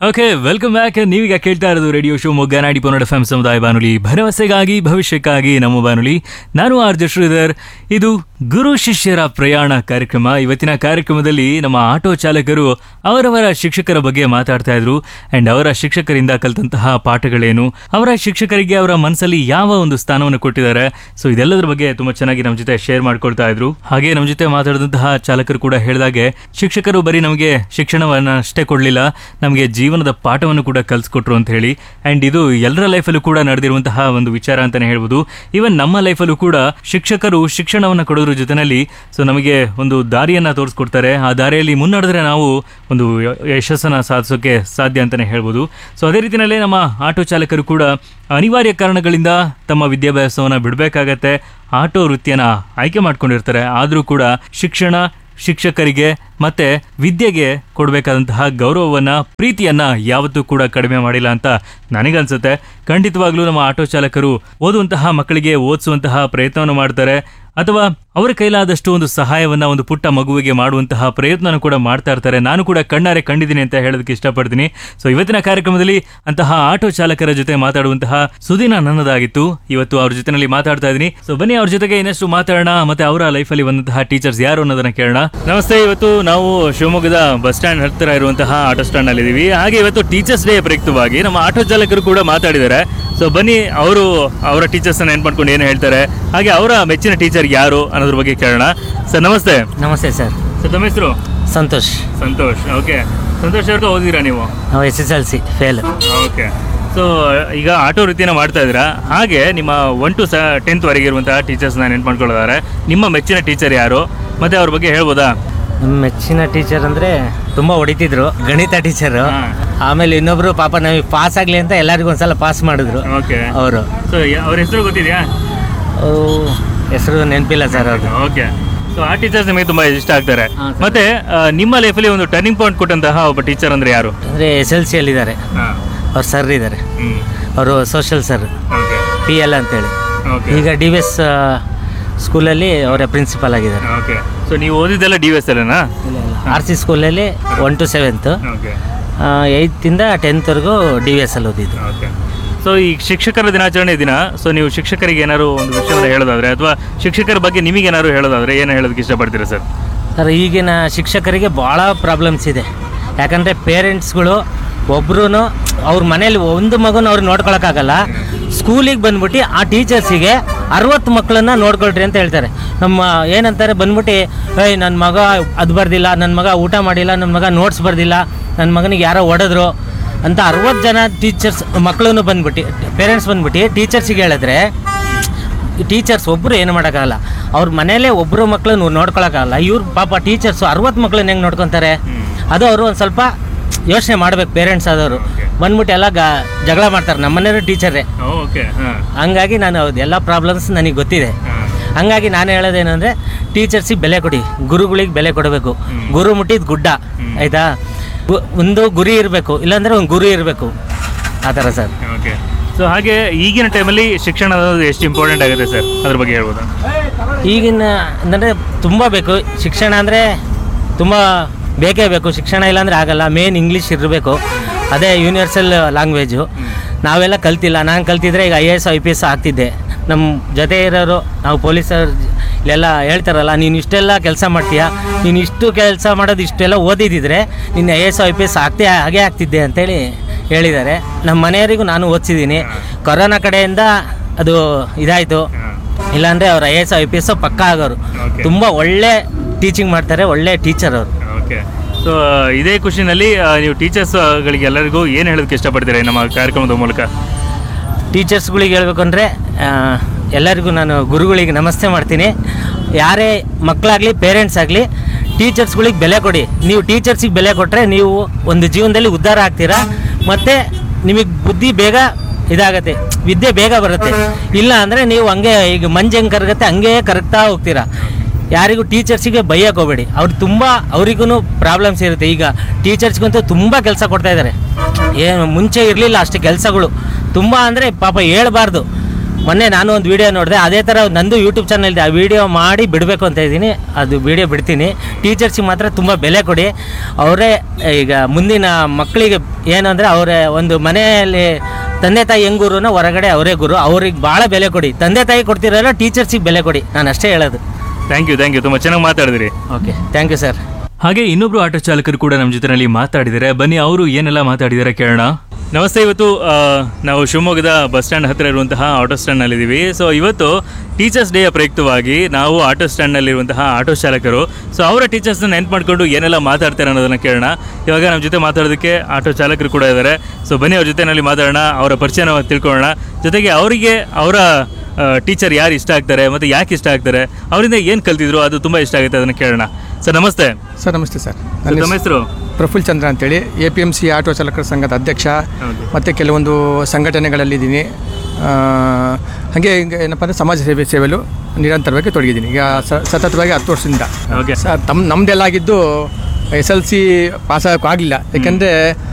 Okay welcome back ನೀವೀಗ ಕೇಳ್ತಾ ಇರೋದು ರೇಡಿಯೋ ಶೋ ಮೊಗ್ಗ ನಾಡಿ ಪನ್ನಡ ಎಫ್ ಸಮುದಾಯ ಬಾನುಲಿ ಭರವಸೆಗಾಗಿ ಭವಿಷ್ಯಕ್ಕಾಗಿ ನಮ್ಮ ಬಾನುಲಿ ನಾನು ಆರ್ ಜೆ ಶ್ರೀಧರ್ ಇದು ಗುರು ಶಿಷ್ಯರ ಪ್ರಯಾಣ ಕಾರ್ಯಕ್ರಮ ಇವತ್ತಿನ ಕಾರ್ಯಕ್ರಮದಲ್ಲಿ ನಮ್ಮ ಆಟೋ ಚಾಲಕರು ಅವರವರ ಶಿಕ್ಷಕರ ಬಗ್ಗೆ ಮಾತಾಡ್ತಾ ಇದ್ರು ಅಂಡ್ ಅವರ ಶಿಕ್ಷಕರಿಂದ ಕಲಿತಂತಹ ಪಾಠಗಳೇನು ಅವರ ಶಿಕ್ಷಕರಿಗೆ ಅವರ ಮನಸ್ಸಲ್ಲಿ ಯಾವ ಒಂದು ಸ್ಥಾನವನ್ನು ಕೊಟ್ಟಿದ್ದಾರೆ ಸೊ ಇದೆಲ್ಲದರ ಬಗ್ಗೆ ತುಂಬಾ ಚೆನ್ನಾಗಿ ನಮ್ಮ ಜೊತೆ ಶೇರ್ ಮಾಡ್ಕೊಳ್ತಾ ಇದ್ರು ಹಾಗೆ ನಮ್ಮ ಜೊತೆ ಮಾತಾಡಿದಂತಹ ಚಾಲಕರು ಕೂಡ ಹೇಳಿದಾಗೆ ಶಿಕ್ಷಕರು ಬರೀ ನಮಗೆ ಶಿಕ್ಷಣವನ್ನ ಅಷ್ಟೇ ಕೊಡಲಿಲ್ಲ ನಮಗೆ ಜೀವನದ ಪಾಠವನ್ನು ಕೂಡ ಕಲಿಸ್ಕೊಟ್ರು ಅಂತ ಹೇಳಿ ಅಂಡ್ ಇದು ಎಲ್ಲರ ಲೈಫಲ್ಲೂ ಕೂಡ ನಡೆದಿರುವಂತಹ ಒಂದು ವಿಚಾರ ಅಂತಾನೆ ಹೇಳ್ಬೋದು ಈವನ್ ನಮ್ಮ ಲೈಫಲ್ಲೂ ಕೂಡ ಶಿಕ್ಷಕರು ಶಿಕ್ಷಣವನ್ನು ಕೊಡೋದ್ರ ಜೊತೆನಲ್ಲಿ ಸೊ ನಮಗೆ ಒಂದು ದಾರಿಯನ್ನ ತೋರಿಸ್ಕೊಡ್ತಾರೆ ಆ ದಾರಿಯಲ್ಲಿ ಮುನ್ನಡೆದ್ರೆ ನಾವು ಒಂದು ಯ- ಯಶಸ್ಸನ್ನ ಸಾಧಿಸೋಕೆ ಸಾಧ್ಯ ಅಂತಾನೆ ಹೇಳ್ಬೋದು ಸೊ ಅದೇ ರೀತಿಯಲ್ಲೇ ನಮ್ಮ ಆಟೋ ಚಾಲಕರು ಕೂಡ ಅನಿವಾರ್ಯ ಕಾರಣಗಳಿಂದ ತಮ್ಮ ವಿದ್ಯಾಭ್ಯಾಸವನ್ನು ಬಿಡಬೇಕಾಗತ್ತೆ ಆಟೋ ವೃತ್ತಿಯನ್ನ ಆಯ್ಕೆ ಮಾಡ್ಕೊಂಡಿರ್ತಾರೆ ಆದರೂ ಕೂಡ ಶಿಕ್ಷಣ ಶಿಕ್ಷಕರಿಗೆ ಮತ್ತೆ ವಿದ್ಯೆಗೆ ಕೊಡಬೇಕಾದಂತಹ ಗೌರವವನ್ನ ಪ್ರೀತಿಯನ್ನ ಯಾವತ್ತೂ ಕೂಡ ಕಡಿಮೆ ಮಾಡಿಲ್ಲ ಅಂತ ನನಗನ್ಸುತ್ತೆ ಖಂಡಿತವಾಗ್ಲೂ ನಮ್ಮ ಆಟೋ ಚಾಲಕರು ಓದುವಂತಹ ಮಕ್ಕಳಿಗೆ ಓದಿಸುವಂತಹ ಪ್ರಯತ್ನವನ್ನು ಮಾಡ್ತಾರೆ ಅಥವಾ ಅವರ ಕೈಲಾದಷ್ಟು ಒಂದು ಸಹಾಯವನ್ನ ಒಂದು ಪುಟ್ಟ ಮಗುವಿಗೆ ಮಾಡುವಂತಹ ಪ್ರಯತ್ನನೂ ಕೂಡ ಮಾಡ್ತಾ ಇರ್ತಾರೆ ನಾನು ಕೂಡ ಕಣ್ಣಾರೆ ಕಂಡಿದ್ದೀನಿ ಅಂತ ಹೇಳೋದಕ್ಕೆ ಇಷ್ಟಪಡ್ತೀನಿ ಸೊ ಇವತ್ತಿನ ಕಾರ್ಯಕ್ರಮದಲ್ಲಿ ಅಂತಹ ಆಟೋ ಚಾಲಕರ ಜೊತೆ ಮಾತಾಡುವಂತಹ ಸುದಿನ ನನ್ನದಾಗಿತ್ತು ಇವತ್ತು ಅವ್ರ ಜೊತೆನಲ್ಲಿ ಮಾತಾಡ್ತಾ ಇದ್ದೀನಿ ಸೊ ಬನ್ನಿ ಅವ್ರ ಜೊತೆಗೆ ಇನ್ನಷ್ಟು ಮಾತಾಡೋಣ ಮತ್ತೆ ಅವರ ಲೈಫಲ್ಲಿ ಬಂದಂತಹ ಟೀಚರ್ಸ್ ಯಾರು ಅನ್ನೋದನ್ನ ಕೇಳೋಣ ನಮಸ್ತೆ ಇವತ್ತು ನಾವು ಶಿವಮೊಗ್ಗದ ಬಸ್ ಸ್ಟ್ಯಾಂಡ್ ಹತ್ತಿರ ಇರುವಂತಹ ಆಟೋ ಸ್ಟ್ಯಾಂಡ್ ನಲ್ಲಿ ಇದೀವಿ ಹಾಗೆ ಇವತ್ತು ಟೀಚರ್ಸ್ ಡೇ ಪ್ರಯುಕ್ತವಾಗಿ ನಮ್ಮ ಆಟೋ ಚಾಲಕರು ಕೂಡ ಮಾತಾಡಿದ್ದಾರೆ ಸೊ ಬನ್ನಿ ಅವರು ಅವರ ಟೀಚರ್ಸ್ ಅನ್ನ ನೆನ್ಪು ಮಾಡ್ಕೊಂಡು ಏನು ಹೇಳ್ತಾರೆ ಹಾಗೆ ಅವರ ಮೆಚ್ಚಿನ ಟೀಚರ್ ಯಾರು ಅನ್ನೋದ್ರ ಬಗ್ಗೆ ಕೇಳೋಣ ಸರ್ ನಮಸ್ತೆ ನಮಸ್ತೆ ಸರ್ ಸರ್ ತಮ್ಮ ಹೆಸರು ಸಂತೋಷ್ ಸಂತೋಷ್ ಓಕೆ ಸಂತೋಷ್ ಅವ್ರಿಗೆ ಓದಿದ್ದೀರಾ ನೀವು ನಾವು S S L C fail okay so ಈಗ ಆಟೋ ವೃತ್ತಿನ ಮಾಡ್ತಾ ಇದ್ದೀರಾ ಹಾಗೆ ನಿಮ್ಮ ಒನ್ ಟು ಸ ಟೆಂತ್ ವರೆಗೆ ಇರುವಂತಹ ಟೀಚರ್ಸ್ನ ನೆನ್ಪು ಮಾಡ್ಕೊಳ್ಳೋದಾರೆ ನಿಮ್ಮ ಮೆಚ್ಚಿನ ಟೀಚರ್ ಯಾರು ಮತ್ತೆ ಅವ್ರ ಬಗ್ಗೆ ಹೇಳ್ಬೋದಾ ನಮ್ಮ ಮೆಚ್ಚಿನ ಟೀಚರ್ ಅಂದರೆ ತುಂಬ ಹೊಡಿತಿದ್ರು ಗಣಿತ ಟೀಚರು ಹಾ. ಆಮೇಲೆ ಇನ್ನೊಬ್ರು ಪಾಪ ನಮಗೆ ಪಾಸ್ ಆಗಲಿ ಅಂತ ಎಲ್ಲರಿಗೂ ಒಂದ್ಸಲ ಪಾಸ್ ಮಾಡಿದ್ರು ಓಕೆ ಅವರು ಸೊ ಅವ್ರ ಹೆಸರು ಗೊತ್ತಿದೆಯಾ ಹೆಸರು ನೆನಪಿಲ್ಲ ಸರ್ ಅವ್ರದ್ದು ಓಕೆ ಸೊ ಆ ಟೀಚರ್ಸ್ ನಿಮಗೆ ತುಂಬಾ ಇಷ್ಟ ಆಗ್ತಾರೆ ಹಾ, ಸರ್. ಮತ್ತೆ ಆ, ನಿಮ್ಮ ಲೈಫಲ್ಲಿ ಒಂದು ಟರ್ನಿಂಗ್ ಪಾಯಿಂಟ್ ಕೊಟ್ಟಂತಹ ಒಬ್ಬ ಟೀಚರ್ ಅಂದ್ರೆ ಯಾರು ಅಂದರೆ ಎಸ್ ಎಲ್ ಸಿಯಲ್ಲಿದ್ದಾರೆ ಅವ್ರು ಸರ್ ಇದ್ದಾರೆ ಹ್ಮ್ ಅವರು social sir okay P L ಅಂತೇಳಿ ಓಕೆ ಈಗ ಡಿ ವಿ ಎಸ್ ಸ್ಕೂಲಲ್ಲಿ ಅವರೇ ಪ್ರಿನ್ಸಿಪಾಲ್ ಆಗಿದ್ದಾರೆ ಓಕೆ ಸೊ ನೀವು ಓದಿದ್ದೆಲ್ಲ ಡಿ ಎಸ್ ಅಲ್ಲೇನಾ ಆರ್ ಸಿ ಸ್ಕೂಲಲ್ಲಿ ಒನ್ ಟು ಸೆವೆಂತ್ ಓಕೆ ಏಯ್ತಿಂದ ಟೆಂತ್ವರೆಗೂ ಡಿ ವಿ ಎಸ್ ಅಲ್ಲಿ ಓದಿದ್ದು ಓಕೆ ಸೊ ಈ ಶಿಕ್ಷಕರ ದಿನಾಚರಣೆ ದಿನ ಸೊ ನೀವು ಶಿಕ್ಷಕರಿಗೆ ಏನಾದ್ರು ಒಂದು ವಿಷಯವನ್ನು ಹೇಳೋದಾದ್ರೆ ಅಥವಾ ಶಿಕ್ಷಕರ ಬಗ್ಗೆ ನಿಮಗೆ ಏನಾದ್ರು ಹೇಳೋದಾದ್ರೆ ಏನು ಹೇಳೋದಕ್ಕೆ ಇಷ್ಟಪಡ್ತೀರಾ ಸರ್ ಸರ್ ಈಗಿನ ಶಿಕ್ಷಕರಿಗೆ ಭಾಳ ಪ್ರಾಬ್ಲಮ್ಸ್ ಇದೆ ಯಾಕಂದರೆ ಪೇರೆಂಟ್ಸ್ಗಳು ಒಬ್ರು ಅವ್ರ ಮನೇಲಿ ಒಂದು ಮಗುನ ಅವ್ರು ನೋಡ್ಕೊಳಕ್ಕಾಗಲ್ಲ ಸ್ಕೂಲಿಗೆ ಬಂದ್ಬಿಟ್ಟು ಆ ಟೀಚರ್ಸಿಗೆ ಅರವತ್ತು ಮಕ್ಕಳನ್ನ ನೋಡ್ಕೊಳ್ರಿ ಅಂತ ಹೇಳ್ತಾರೆ ನಮ್ಮ ಏನಂತಾರೆ ಬಂದ್ಬಿಟ್ಟು ಏಯ್ ನನ್ನ ಮಗ ಅದು ಬರ್ದಿಲ್ಲ ನನ್ನ ಮಗ ಊಟ ಮಾಡಿಲ್ಲ ನನ್ನ ಮಗ ನೋಟ್ಸ್ ಬರ್ದಿಲ್ಲ ನನ್ನ ಮಗನಿಗೆ ಯಾರೋ ಹೊಡೆದ್ರು ಅಂತ ಅರವತ್ತು ಜನ ಟೀಚರ್ಸ್ ಮಕ್ಕಳನ್ನು ಬಂದ್ಬಿಟ್ಟು ಪೇರೆಂಟ್ಸ್ ಬಂದ್ಬಿಟ್ಟು ಟೀಚರ್ಸಿಗೆ ಹೇಳಿದ್ರೆ ಈ ಟೀಚರ್ಸ್ ಒಬ್ಬರು ಏನು ಮಾಡೋಕ್ಕಾಗಲ್ಲ ಅವ್ರ ಮನೇಲೇ ಒಬ್ಬರು ಮಕ್ಕಳನ್ನು ನೋಡ್ಕೊಳಕ್ಕಾಗಲ್ಲ ಇವ್ರು ಪಾಪ ಟೀಚರ್ಸು ಅರವತ್ತು ಮಕ್ಕಳನ್ನ ಹೆಂಗೆ ನೋಡ್ಕೊತಾರೆ ಅದು ಅವರು ಒಂದು ಸ್ವಲ್ಪ ಯೋಚನೆ ಮಾಡ್ಬೇಕು ಪೇರೆಂಟ್ಸ್ ಆದವರು ಬಂದ್ಬಿಟ್ಟು ಎಲ್ಲ ಗ ಜಗಳ ಮಾಡ್ತಾರೆ ನಮ್ಮ ಮನೆಯವರು ಟೀಚರೇ ಓಕೆ ಹಾಂ ಹಂಗಾಗಿ ನಾನು ಹೌದು ಎಲ್ಲ ಪ್ರಾಬ್ಲಮ್ಸ್ ನನಗೆ ಗೊತ್ತಿದೆ ಹಂಗಾಗಿ ನಾನು ಹೇಳೋದೇನೆಂದರೆ ಟೀಚರ್ಸಿಗೆ ಬೆಲೆ ಕೊಡಿ ಗುರುಗಳಿಗೆ ಬೆಲೆ ಕೊಡಬೇಕು ಗುರು ಮುಟ್ಟಿದ ಗುಡ್ಡ ಆಯಿತಾ ಒಂದು ಗುರಿ ಇರಬೇಕು ಇಲ್ಲಾಂದರೆ ಒಂದು ಗುರು ಇರಬೇಕು ಆ ಥರ ಸರ್ ಓಕೆ ಸೊ ಹಾಗೆ ಈಗಿನ ಟೈಮಲ್ಲಿ ಶಿಕ್ಷಣ ಅನ್ನೋದು ಎಷ್ಟು ಇಂಪಾರ್ಟೆಂಟ್ ಆಗುತ್ತೆ ಸರ್ ಅದ್ರ ಬಗ್ಗೆ ಹೇಳ್ಬೋದಾ ಈಗಿನ ಅಂದರೆ ತುಂಬ ಬೇಕು ಶಿಕ್ಷಣ ಅಂದರೆ ತುಂಬ ಬೇಕೇ ಬೇಕು ಶಿಕ್ಷಣ ಇಲ್ಲಾಂದರೆ ಆಗಲ್ಲ ಮೇನ್ ಇಂಗ್ಲೀಷ್ ಇರಬೇಕು ಅದೇ ಯೂನಿವರ್ಸಲ್ ಲ್ಯಾಂಗ್ವೇಜು ನಾವೆಲ್ಲ ಕಲ್ತಿಲ್ಲ ನಾನು ಕಲ್ತಿದ್ರೆ ಈಗ I A S I P S ಆಗ್ತಿದ್ದೆ ನಮ್ಮ ಜೊತೆ ಇರೋರು ನಾವು ಪೊಲೀಸರು ಇಲ್ಲೆಲ್ಲ ಹೇಳ್ತಾರಲ್ಲ ನೀನು ಇಷ್ಟೆಲ್ಲ ಕೆಲಸ ಮಾಡ್ತೀಯಾ ನೀನು ಇಷ್ಟು ಕೆಲಸ ಮಾಡೋದು ಇಷ್ಟೆಲ್ಲ ಓದಿದಿದ್ರೆ ನೀನು I S I P S ಆಗ್ತೇ ಹಾಗೆ ಆಗ್ತಿದ್ದೆ ಅಂತೇಳಿ ಹೇಳಿದ್ದಾರೆ ನಮ್ಮ ಮನೆಯವರಿಗೂ ನಾನು ಓದಿಸಿದ್ದೀನಿ ಕೊರೋನಾ ಕಡೆಯಿಂದ ಅದು ಇದಾಯಿತು ಇಲ್ಲಾಂದರೆ ಅವ್ರು I S I P S ಪಕ್ಕ ಆಗೋರು Okay. ತುಂಬ ಒಳ್ಳೆ ಟೀಚಿಂಗ್ ಮಾಡ್ತಾರೆ ಒಳ್ಳೆ ಟೀಚರ್ ಅವರು ಓಕೆ ಸೊ ಇದೇ ಖುಷಿನಲ್ಲಿ ಆ, ನೀವು ಟೀಚರ್ಸ್ ಗಳಿಗೆ ಎಲ್ಲರಿಗೂ ಏನು ಹೇಳೋದಕ್ಕೆ ಇಷ್ಟಪಡ್ತೀರಾ ಈ ನಮ್ಮ ಕಾರ್ಯಕ್ರಮದ ಮೂಲಕ ಟೀಚರ್ಸ್ಗಳಿಗೆ ಹೇಳ್ಬೇಕು ಅಂದರೆ ಎಲ್ಲರಿಗೂ ನಾನು ಗುರುಗಳಿಗೆ ನಮಸ್ತೆ ಮಾಡ್ತೀನಿ ಯಾರೇ ಮಕ್ಕಳಾಗಲಿ ಪೇರೆಂಟ್ಸ್ ಆಗಲಿ ಟೀಚರ್ಸ್ಗಳಿಗೆ ಬೆಲೆ ಕೊಡಿ ನೀವು ಟೀಚರ್ಸಿಗೆ ಬೆಲೆ ಕೊಟ್ಟರೆ ನೀವು ಒಂದು ಜೀವನದಲ್ಲಿ ಉದ್ಧಾರ ಆಗ್ತೀರಾ ಮತ್ತು ನಿಮಗೆ ಬುದ್ಧಿ ಬೇಗ ಇದಾಗತ್ತೆ ವಿದ್ಯೆ ಬೇಗ ಬರುತ್ತೆ ಇಲ್ಲ ಅಂದರೆ ನೀವು ಹಂಗೆ ಈಗ ಮಂಜು ಹೆಂಗೆ ಕರಗತ್ತೆ ಹಂಗೆ ಕರಗ್ತಾ ಹೋಗ್ತೀರಾ ಯಾರಿಗೂ ಟೀಚರ್ಸಿಗೆ ಬೈಯಕ್ಕೆ ಹೋಗಬೇಡಿ ಅವ್ರು ತುಂಬ ಅವರಿಗೂ ಪ್ರಾಬ್ಲಮ್ಸ್ ಇರುತ್ತೆ ಈಗ ಟೀಚರ್ಸ್ಗಂತೂ ತುಂಬ ಕೆಲಸ ಕೊಡ್ತಾ ಇದ್ದಾರೆ ಏನು ಮುಂಚೆ ಇರಲಿಲ್ಲ ಅಷ್ಟು ಕೆಲಸಗಳು ತುಂಬ ಅಂದರೆ ಪಾಪ ಹೇಳ್ಬಾರ್ದು ಮೊನ್ನೆ ನಾನು ಒಂದು ವಿಡಿಯೋ ನೋಡಿದೆ ಅದೇ ಥರ ನಂದು ಯೂಟ್ಯೂಬ್ ಚಾನಲ್ ಇದೆ ಆ ವಿಡಿಯೋ ಮಾಡಿ ಬಿಡಬೇಕು ಅಂತ ಇದ್ದೀನಿ ಅದು ವಿಡಿಯೋ ಬಿಡ್ತೀನಿ ಟೀಚರ್ಸಿಗೆ ಮಾತ್ರ ತುಂಬ ಬೆಲೆ ಕೊಡಿ ಅವರೇ ಈಗ ಮುಂದಿನ ಮಕ್ಕಳಿಗೆ ಏನಂದರೆ ಅವರೇ ಒಂದು ಮನೆಯಲ್ಲಿ ತಂದೆ ತಾಯಿ ಹೆಂಗ್ ಗುರುನೋ ಹೊರಗಡೆ ಅವರೇ ಗುರು ಅವ್ರಿಗೆ ಭಾಳ ಬೆಲೆ ಕೊಡಿ ತಂದೆ ತಾಯಿ ಕೊಡ್ತಿರಲ್ಲ ಟೀಚರ್ಸಿಗೆ ಬೆಲೆ ಕೊಡಿ ನಾನು ಅಷ್ಟೇ ಹೇಳೋದು ಥ್ಯಾಂಕ್ ಯು ಥ್ಯಾಂಕ್ ಯು ತುಂಬ ಚೆನ್ನಾಗಿ ಮಾತಾಡಿದ್ರಿ ಓಕೆ ಥ್ಯಾಂಕ್ ಯು ಸರ್ ಹಾಗೆ ಇನ್ನೊಬ್ರು ಆಟೋ ಚಾಲಕರು ಕೂಡ ನಮ್ಮ ಜೊತೆನಲ್ಲಿ ಮಾತಾಡಿದ್ದಾರೆ ಬನ್ನಿ ಅವರು ಏನೆಲ್ಲ ಮಾತಾಡಿದ್ದಾರೆ ಕೇಳೋಣ ನಮಸ್ತೆ ಇವತ್ತು ಆ, ನಾವು ಶಿವಮೊಗ್ಗದ ಬಸ್ ಸ್ಟ್ಯಾಂಡ್ ಹತ್ತಿರ ಇರುವಂತಹ ಆಟೋ ಸ್ಟ್ಯಾಂಡ್ನಲ್ಲಿದ್ದೀವಿ ಸೊ ಇವತ್ತು ಟೀಚರ್ಸ್ ಡೇಯ ಪ್ರಯುಕ್ತವಾಗಿ ನಾವು ಆಟೋ ಸ್ಟ್ಯಾಂಡ್ನಲ್ಲಿರುವಂತಹ ಆಟೋ ಚಾಲಕರು ಸೊ ಅವರ ಟೀಚರ್ಸ್ನ ನೆನ್ಪು ಮಾಡ್ಕೊಂಡು ಏನೆಲ್ಲ ಮಾತಾಡ್ತಾರೆ ಅನ್ನೋದನ್ನ ಕೇಳೋಣ ಇವಾಗ ನಮ್ಮ ಜೊತೆ ಮಾತಾಡೋದಕ್ಕೆ ಆಟೋ ಚಾಲಕರು ಕೂಡ ಇದ್ದಾರೆ ಸೊ ಬನ್ನಿ ಅವ್ರ ಜೊತೆನಲ್ಲಿ ಮಾತಾಡೋಣ ಅವರ ಪರಿಚಯನ ತಿಳ್ಕೊಳ್ಳೋಣ ಜೊತೆಗೆ ಅವರಿಗೆ ಅವರ ಟೀಚರ್ ಯಾರು ಇಷ್ಟ ಆಗ್ತಾರೆ ಮತ್ತು ಯಾಕೆ ಇಷ್ಟ ಆಗ್ತಾರೆ ಅವರಿಂದ ಏನು ಕಲ್ತಿದ್ರು ಅದು ತುಂಬ ಇಷ್ಟ ಆಗುತ್ತೆ ಅದನ್ನು ಕೇಳೋಣ ಸರ್ ನಮಸ್ತೆ ಸರ್ ನಮಸ್ತೆ ಸರ್ ಸರ್, ನನ್ನ ತಮ್ಮ ಹೆಸರು ಹೆಸರು ಪ್ರಫುಲ್ ಚಂದ್ರ ಅಂತೇಳಿ A P M C auto ಚಾಲಕರ ಸಂಘದ ಅಧ್ಯಕ್ಷ ಹೌದು. ಮತ್ತು ಕೆಲವೊಂದು ಸಂಘಟನೆಗಳಲ್ಲಿದ್ದೀನಿ ಆ, ಹಾಗೆ ಈಗ ಏನಪ್ಪ ಅಂದರೆ ಸಮಾಜ ಸೇವೆ ಸೇವೆಲು ನಿರಂತರವಾಗಿ ತೊಡಗಿದ್ದೀನಿ ಈಗ ಸ- ಸತತವಾಗಿ ಹತ್ತು ವರ್ಷದಿಂದ ಓಕೆ ಸರ್ ತಮ್ಮ ನಮ್ಮದೆಲ್ಲ ಆಗಿದ್ದು ಎಸ್ ಎಲ್ ಸಿ ಪಾಸ್ ಆಗಲಿಲ್ಲ ಯಾಕೆಂದರೆ